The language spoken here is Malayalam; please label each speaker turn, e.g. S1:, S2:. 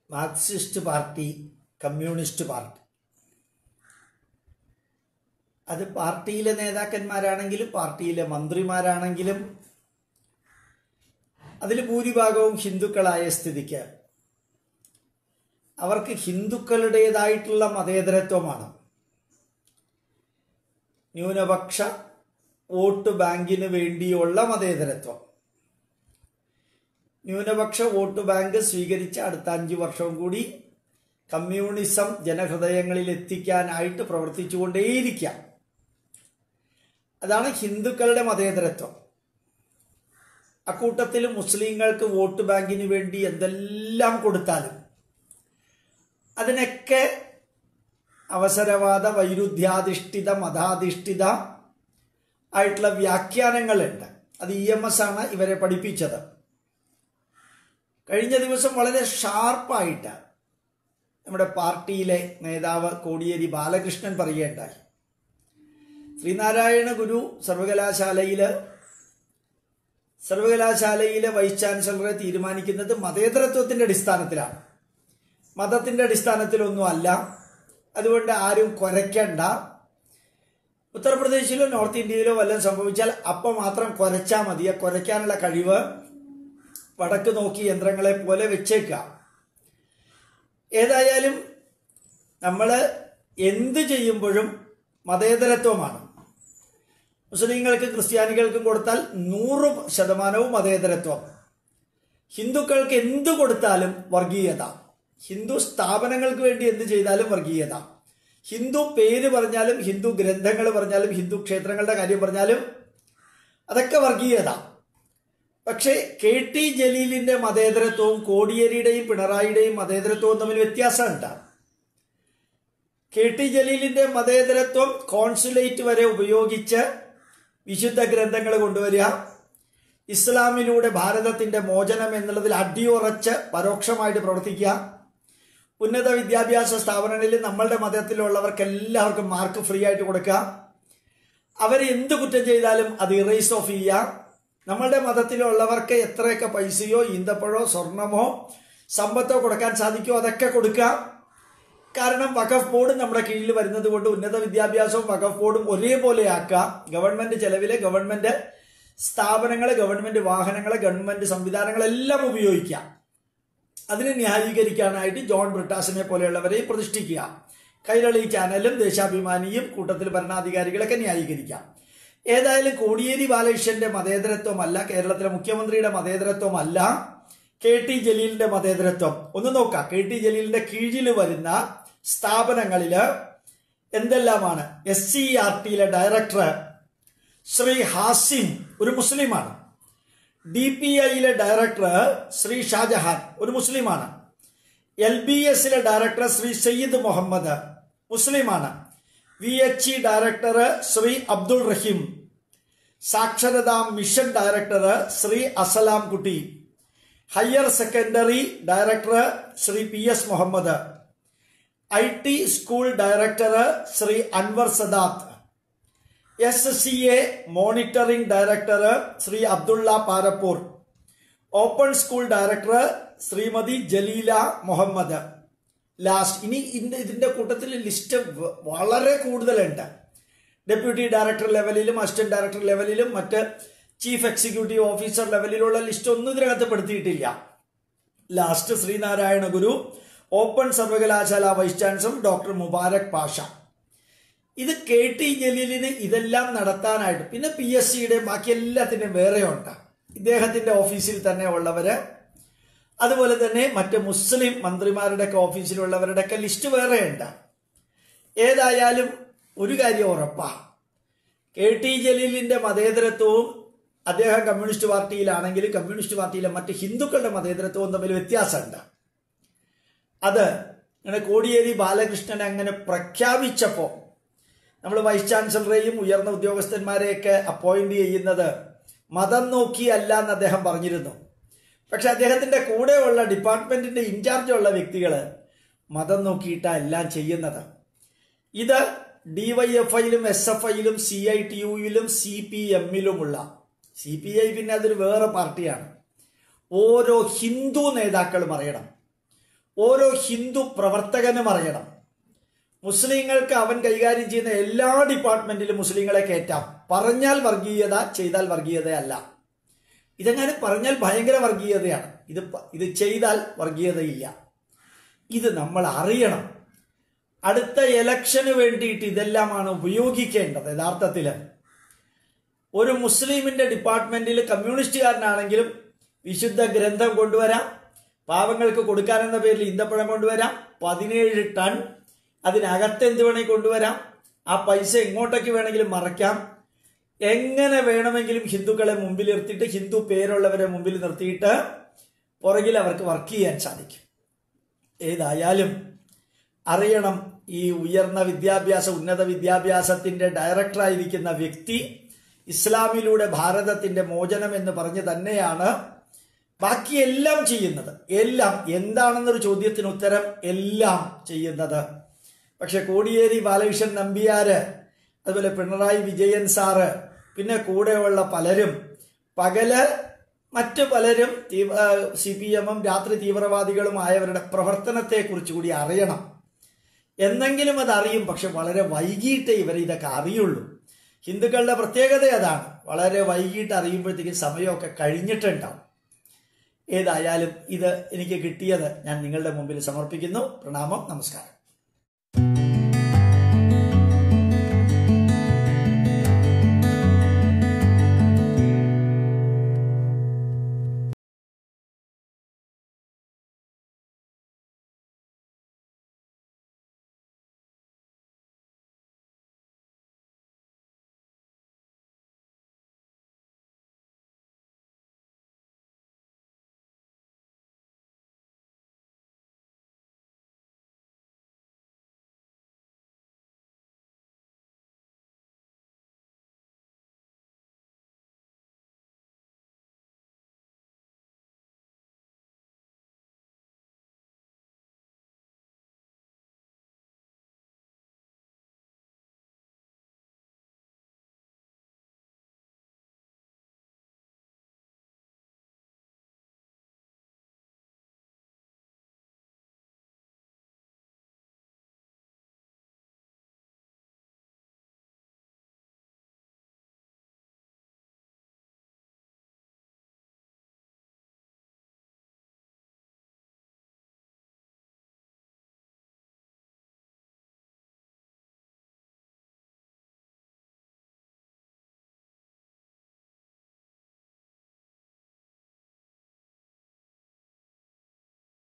S1: മാർക്സിസ്റ്റ് പാർട്ടി കമ്മ്യൂണിസ്റ്റ് പാർട്ടി അത് പാർട്ടിയിലെ നേതാക്കന്മാരാണെങ്കിലും പാർട്ടിയിലെ മന്ത്രിമാരാണെങ്കിലും അതിൽ ഭൂരിഭാഗവും ഹിന്ദുക്കളായ സ്ഥിതിക്ക് അവർക്ക് ഹിന്ദുക്കളുടേതായിട്ടുള്ള മതേതരത്വമാണ് ന്യൂനപക്ഷ വോട്ട് ബാങ്കിന് വേണ്ടിയുള്ള മതേതരത്വം ന്യൂനപക്ഷ വോട്ട് ബാങ്ക് സ്വീകരിച്ച അടുത്ത അഞ്ചു വർഷവും കൂടി കമ്മ്യൂണിസം ജനഹൃദയങ്ങളിൽ എത്തിക്കാനായിട്ട് പ്രവർത്തിച്ചുകൊണ്ടേയിരിക്കാം അതാണ് ഹിന്ദുക്കളുടെ മതേതരത്വം അക്കൂട്ടത്തിൽ മുസ്ലിങ്ങൾക്ക് വോട്ട് ബാങ്കിന് വേണ്ടി എന്തെല്ലാം കൊടുത്താലും അതിനൊക്കെ അവസരവാദ വൈരുദ്ധ്യാധിഷ്ഠിത മതാധിഷ്ഠിത ആയിട്ടുള്ള വ്യാഖ്യാനങ്ങളുണ്ട് അത് ഇ എം എസ് ആണ് ഇവരെ പഠിപ്പിച്ചത് കഴിഞ്ഞ ദിവസം വളരെ ഷാർപ്പായിട്ട് നമ്മുടെ പാർട്ടിയിലെ നേതാവ് കോടിയേരി ബാലകൃഷ്ണൻ പറയുകയുണ്ടായി ശ്രീനാരായണ ഗുരു സർവകലാശാലയിൽ സർവകലാശാലയിലെ വൈസ് ചാൻസലറെ തീരുമാനിക്കുന്നത് മതേതരത്വത്തിന്റെ അടിസ്ഥാനത്തിലാണ് മതത്തിന്റെ അടിസ്ഥാനത്തിലൊന്നും അല്ല അതുകൊണ്ട് ആരും കുരയ്ക്കണ്ട ഉത്തർപ്രദേശിലോ നോർത്ത് ഇന്ത്യയിലോ വല്ലതും സംഭവിച്ചാൽ അപ്പം മാത്രം കുരച്ചാൽ മതി ആ കുരയ്ക്കാനുള്ള കഴിവ് വടക്ക് നോക്കി യന്ത്രങ്ങളെ പോലെ വെച്ചേക്കാം ഏതായാലും നമ്മൾ എന്ത് ചെയ്യുമ്പോഴും മതേതരത്വമാണ് മുസ്ലിങ്ങൾക്ക് ക്രിസ്ത്യാനികൾക്കും കൊടുത്താൽ നൂറ് ശതമാനവും മതേതരത്വം ഹിന്ദുക്കൾക്ക് എന്തു കൊടുത്താലും വർഗീയത ഹിന്ദു സ്ഥാപനങ്ങൾക്ക് വേണ്ടി എന്ത് ചെയ്താലും വർഗീയത ഹിന്ദു പേര് പറഞ്ഞാലും ഹിന്ദു ഗ്രന്ഥങ്ങൾ പറഞ്ഞാലും ഹിന്ദു ക്ഷേത്രങ്ങളുടെ കാര്യം പറഞ്ഞാലും അതൊക്കെ വർഗീയത പക്ഷേ കെ ടി ജലീലിന്റെ മതേതരത്വവും കോടിയേരിയുടെയും പിണറായിയുടെയും മതേതരത്വവും തമ്മിൽ വ്യത്യാസമുണ്ട് കെ ടി ജലീലിന്റെ മതേതരത്വം കോൺസുലേറ്റ് വരെ ഉപയോഗിച്ച് വിശുദ്ധ ഗ്രന്ഥങ്ങൾ കൊണ്ടുവരിക ഇസ്ലാമിലൂടെ ഭാരതത്തിന്റെ മോചനം എന്നുള്ളതിൽ അടിയുറച്ച് പരോക്ഷമായിട്ട് പ്രവർത്തിക്കുക ഉന്നത വിദ്യാഭ്യാസ സ്ഥാപനങ്ങളിൽ നമ്മളുടെ മതത്തിലുള്ളവർക്ക് എല്ലാവർക്കും മാർക്ക് ഫ്രീ ആയിട്ട് കൊടുക്കുക അവർ എന്ത് കുറ്റം ചെയ്താലും അത് ഇറേസ് ഓഫ് ചെയ്യുക നമ്മളുടെ മതത്തിലുള്ളവർക്ക് എത്രയൊക്കെ പൈസയോ ഈന്തപ്പഴോ സ്വർണമോ സമ്പത്തോ കൊടുക്കാൻ സാധിക്കുമോ അതൊക്കെ കൊടുക്കുക കാരണം വഖഫ് ബോർഡ് നമ്മുടെ കീഴിൽ വരുന്നത് കൊണ്ട് ഉന്നത വിദ്യാഭ്യാസവും വഖഫ് ബോർഡും ഒരേപോലെ ആക്കുക ഗവൺമെന്റ് ചെലവിലെ ഗവൺമെന്റ് സ്ഥാപനങ്ങളെ ഗവൺമെന്റ് വാഹനങ്ങളെ ഗവൺമെന്റ് സംവിധാനങ്ങളെല്ലാം ഉപയോഗിക്കാം അതിനെ ന്യായീകരിക്കാനായിട്ട് ജോൺ ബ്രിട്ടാസിനെ പോലെയുള്ളവരെ പ്രതിഷ്ഠിക്കുക കൈരളി ചാനലും ദേശാഭിമാനിയും കൂട്ടത്തിൽ ഭരണാധികാരികളൊക്കെ ന്യായീകരിക്കാം ഏതായാലും കോടിയേരി ബാലകൃഷ്ണന്റെ മതേതരത്വമല്ല കേരളത്തിലെ മുഖ്യമന്ത്രിയുടെ മതേതരത്വമല്ല കെ ടി ജലീലിന്റെ മതേതരത്വം ഒന്ന് നോക്കാം കെ ടി ജലീലിന്റെ കീഴിൽ വരുന്ന സ്ഥാപനങ്ങളില് എന്തെല്ലാമാണ് എസ് സി ആർ ടിയിലെ ഡയറക്ടർ ശ്രീ ഹാസിം ഒരു മുസ്ലിമാണ് ഡി പി ഐയിലെ ഡയറക്ടർ ശ്രീ ഷാജഹാൻ ഒരു മുസ്ലിമാണ് എൽ ബി എസിലെ ഡയറക്ടർ ശ്രീ സയ്യിദ് മുഹമ്മദ് മുസ്ലിമാണ് V H E director Shri Abdul Rahim സാക്ഷരതാ mission director Shri Aslam Kutty higher secondary director Shri P S Muhammad I T school director Shri Anwar Sadath S C A monitoring director Shri Abdulla Parappur open school director Shrimati Jaleela Muhammad last ഇനി ഇതിന്റെ ഇതിന്റെ കൂട്ടത്തിൽ ലിസ്റ്റ് വ- വളരെ കൂടുതലുണ്ട് ഡെപ്യൂട്ടി ഡയറക്ടർ ലെവലിലും അസിസ്റ്റന്റ് ഡയറക്ടർ ലെവലിലും മറ്റ് ചീഫ് എക്സിക്യൂട്ടീവ് ഓഫീസർ ലെവലിലുള്ള ലിസ്റ്റ് ഒന്നും ഇതിനകത്ത് പെടുത്തിയിട്ടില്ല ലാസ്റ്റ് ശ്രീനാരായണ ഗുരു ഓപ്പൺ സർവകലാശാല വൈസ് ചാൻസലർ ഡോക്ടർ മുബാരക് പാഷ ഇത് കെ ടി ജലീലിന് ഇതെല്ലാം നടത്താനായിട്ട് പിന്നെ പി എസ് സിയുടെ ബാക്കി എല്ലാത്തിൻ്റെയും വേറെ ഉണ്ട് ഇദ്ദേഹത്തിന്റെ ഓഫീസിൽ തന്നെ ഉള്ളവര് അതുപോലെ തന്നെ മറ്റ് മുസ്ലിം മന്ത്രിമാരുടെ ഒക്കെ ഓഫീസിലുള്ളവരുടെ ഒക്കെ ലിസ്റ്റ് വേറെയുണ്ട് ഏതായാലും ഒരു കാര്യം ഉറപ്പാ കെ ടി ജലീലിന്റെ മതേതരത്വവും അദ്ദേഹം കമ്മ്യൂണിസ്റ്റ് പാർട്ടിയിലാണെങ്കിലും കമ്മ്യൂണിസ്റ്റ് പാർട്ടിയിലെ മറ്റ് ഹിന്ദുക്കളുടെ മതേതരത്വവും തമ്മിൽ വ്യത്യാസമുണ്ട് അത് അങ്ങനെ കോടിയേരി ബാലകൃഷ്ണൻ അങ്ങനെ പ്രഖ്യാപിച്ചപ്പോൾ നമ്മൾ വൈസ് ചാൻസലറെയും ഉയർന്ന ഉദ്യോഗസ്ഥന്മാരെയൊക്കെ അപ്പോയിന്റ് ചെയ്യുന്നത് മതം നോക്കിയല്ല എന്ന് അദ്ദേഹം പറഞ്ഞിരുന്നു പക്ഷെ അദ്ദേഹത്തിന്റെ കൂടെയുള്ള ഡിപ്പാർട്ട്മെന്റിന്റെ ഇൻചാർജ് ഉള്ള വ്യക്തികൾ മതം നോക്കിയിട്ടാണ് എല്ലാം ചെയ്യുന്നത് ഇത് ഡിവൈഎഫ്ഐയിലും എസ് എഫ് ഐയിലും സി ഐ ടി യുയിലും സി പി എമ്മിലുമുള്ള സി പി ഐ പിന്നെ അതൊരു വേറെ പാർട്ടിയാണ് ഓരോ ഹിന്ദു നേതാക്കളും അറിയണം ഓരോ ഹിന്ദു പ്രവർത്തകനും അറിയണം മുസ്ലിങ്ങൾക്ക് അവൻ കൈകാര്യം ചെയ്യുന്ന എല്ലാ ഡിപ്പാർട്ട്മെന്റിലും മുസ്ലിങ്ങളെ കയറ്റാം പറഞ്ഞാൽ വർഗീയത ചെയ്താൽ വർഗീയതയല്ല ഇതെങ്ങനെ പറഞ്ഞാൽ ഭയങ്കര വർഗീയതയാണ് ഇത് പ- ഇത് ചെയ്താൽ വർഗീയതയില്ല ഇത് നമ്മൾ അറിയണം അടുത്ത ഇലക്ഷന് വേണ്ടിയിട്ട് ഇതെല്ലാമാണ് ഉപയോഗിക്കേണ്ടത് യഥാർത്ഥത്തിൽ ഒരു മുസ്ലിമിന്റെ ഡിപ്പാർട്ട്മെന്റിൽ കമ്മ്യൂണിസ്റ്റുകാരനാണെങ്കിലും വിശുദ്ധ ഗ്രന്ഥം കൊണ്ടുവരാം പാവങ്ങൾക്ക് കൊടുക്കാനെന്ന പേരിൽ ഈന്തപ്പഴം കൊണ്ടുവരാം പതിനേഴ് ടൺ അതിനകത്ത് എന്ത് വേണമെങ്കിൽ കൊണ്ടുവരാം ആ പൈസ എങ്ങോട്ടേക്ക് വേണമെങ്കിലും മറയ്ക്കാം എങ്ങനെ വേണമെങ്കിലും ഹിന്ദുക്കളെ മുമ്പിൽ നിർത്തിയിട്ട് ഹിന്ദു പേരുള്ളവരെ മുമ്പിൽ നിർത്തിയിട്ട് പുറകിൽ അവർക്ക് വർക്ക് ചെയ്യാൻ സാധിക്കും ഏതായാലും അറിയണം ഈ ഉയർന്ന വിദ്യാഭ്യാസ ഉന്നത വിദ്യാഭ്യാസത്തിന്റെ ഡയറക്ടറായിരിക്കുന്ന വ്യക്തി ഇസ്ലാമിലൂടെ ഭാരതത്തിന്റെ മോചനം എന്ന് പറഞ്ഞ് തന്നെയാണ് ബാക്കി എല്ലാം ചെയ്യുന്നത് എല്ലാം എന്താണെന്നൊരു ചോദ്യത്തിന് ഉത്തരം എല്ലാം ചെയ്യുന്നത് പക്ഷെ കോടിയേരി ബാലകൃഷ്ണൻ നമ്പിയാര് അതുപോലെ പിണറായി വിജയൻ സാറ് പിന്നെ കൂടെയുള്ള പലരും പകല് മറ്റു പലരും സി പി എമ്മും രാത്രി തീവ്രവാദികളുമായവരുടെ പ്രവർത്തനത്തെക്കുറിച്ച് കൂടി അറിയണം എന്നെങ്കിലും അത് അറിയും പക്ഷെ വളരെ വൈകിട്ടേ ഇവർ ഇതൊക്കെ അറിയുള്ളൂ ഹിന്ദുക്കളുടെ പ്രത്യേകത അതാണ് വളരെ വൈകിട്ട് അറിയുമ്പോഴത്തേക്കും സമയമൊക്കെ കഴിഞ്ഞിട്ടുണ്ടാവും ഏതായാലും ഇത് എനിക്ക് കിട്ടിയത് ഞാൻ നിങ്ങളുടെ മുമ്പിൽ സമർപ്പിക്കുന്നു പ്രണാമം നമസ്കാരം